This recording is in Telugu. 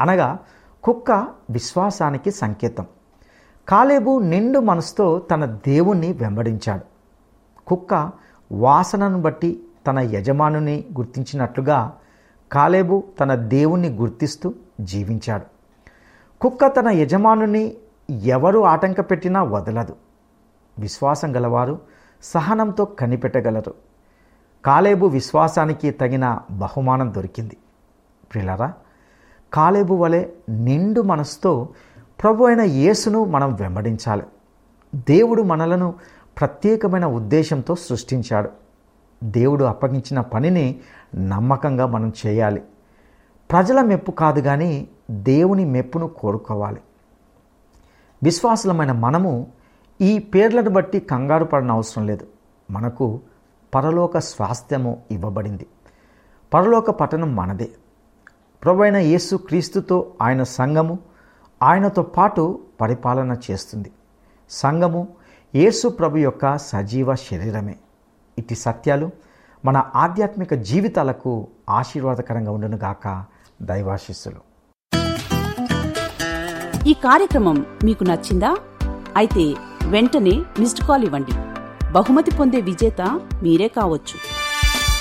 అనగా కుక్క విశ్వాసానికి సంకేతం కాలేబు నిండు మనసుతో తన దేవుణ్ణి వెంబడించాడు కుక్క వాసనను బట్టి తన యజమానుని గుర్తించినట్లుగా కాలేబు తన దేవుణ్ణి గుర్తిస్తూ జీవించాడు కుక్క తన యజమానుని ఎవరు ఆటంక పెట్టినా వదలదు విశ్వాసం గలవారు సహనంతో కనిపెట్టగలరు కాలేబు విశ్వాసానికి తగిన బహుమానం దొరికింది ప్రిలరా కాలేబు వలె నిండు మనసుతో ప్రభు అయిన యేసును మనం వెంబడించాలి దేవుడు మనలను ప్రత్యేకమైన ఉద్దేశంతో సృష్టించాడు దేవుడు అప్పగించిన పనిని నమ్మకంగా మనం చేయాలి ప్రజల మెప్పు కాదు కానీ దేవుని మెప్పును కోరుకోవాలి విశ్వాసులమైన మనము ఈ పేర్లను బట్టి కంగారు పడిన అవసరం లేదు మనకు పరలోక స్వాస్థ్యము ఇవ్వబడింది పరలోక పట్టణం మనదే ప్రభు అయిన యేసు క్రీస్తుతో ఆయన సంఘము ఆయనతో పాటు పరిపాలన చేస్తుంది సంఘము యేసు ప్రభు యొక్క సజీవ శరీరమే ఇట్టి సత్యాలు మన ఆధ్యాత్మిక జీవితాలకు ఆశీర్వాదకరంగా ఉండునుగాక దైవాశిస్సులు ఈ కార్యక్రమం మీకు నచ్చిందా అయితే వెంటనే మిస్డ్ కాల్ ఇవ్వండి బహుమతి పొందే విజేత మీరే కావచ్చు